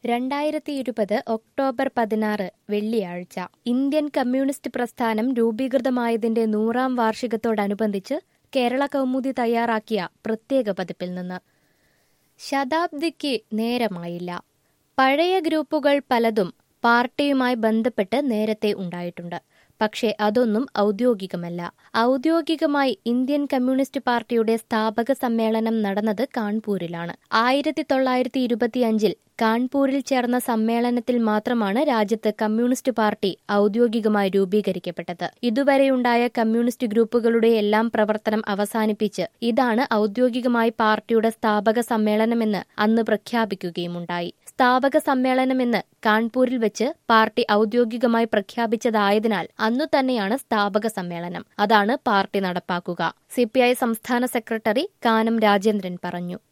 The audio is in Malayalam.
രണ്ടായിരത്തി ഇരുപത് ഒക്ടോബർ പതിനാറ് വെള്ളിയാഴ്ച ഇന്ത്യൻ കമ്മ്യൂണിസ്റ്റ് പ്രസ്ഥാനം രൂപീകൃതമായതിന്റെ നൂറാം വാർഷികത്തോടനുബന്ധിച്ച് കേരള കൗമുദി തയ്യാറാക്കിയ പ്രത്യേക പതിപ്പിൽ നിന്ന് ശതാബ്ദിക്ക് നേരമായില്ല പഴയ ഗ്രൂപ്പുകൾ പലതും പാർട്ടിയുമായി ബന്ധപ്പെട്ട് നേരത്തെ ഉണ്ടായിട്ടുണ്ട് പക്ഷേ അതൊന്നും ഔദ്യോഗികമല്ല ഔദ്യോഗികമായി ഇന്ത്യൻ കമ്മ്യൂണിസ്റ്റ് പാർട്ടിയുടെ സ്ഥാപക സമ്മേളനം നടന്നത് കാൺപൂരിലാണ് ആയിരത്തി തൊള്ളായിരത്തി ഇരുപത്തിയഞ്ചിൽ കാൺപൂരിൽ ചേർന്ന സമ്മേളനത്തിൽ മാത്രമാണ് രാജ്യത്ത് കമ്മ്യൂണിസ്റ്റ് പാർട്ടി ഔദ്യോഗികമായി രൂപീകരിക്കപ്പെട്ടത് ഇതുവരെയുണ്ടായ കമ്മ്യൂണിസ്റ്റ് ഗ്രൂപ്പുകളുടെ എല്ലാം പ്രവർത്തനം അവസാനിപ്പിച്ച് ഇതാണ് ഔദ്യോഗികമായി പാർട്ടിയുടെ സ്ഥാപക സമ്മേളനമെന്ന് അന്ന് പ്രഖ്യാപിക്കുകയുമുണ്ടായി സ്ഥാപക സമ്മേളനമെന്ന് കാൺപൂരിൽ വെച്ച് പാർട്ടി ഔദ്യോഗികമായി പ്രഖ്യാപിച്ചതായതിനാൽ അന്നു തന്നെയാണ് സ്ഥാപക സമ്മേളനം അതാണ് പാർട്ടി നടപ്പാക്കുക സിപിഐ സംസ്ഥാന സെക്രട്ടറി കാനം രാജേന്ദ്രൻ പറഞ്ഞു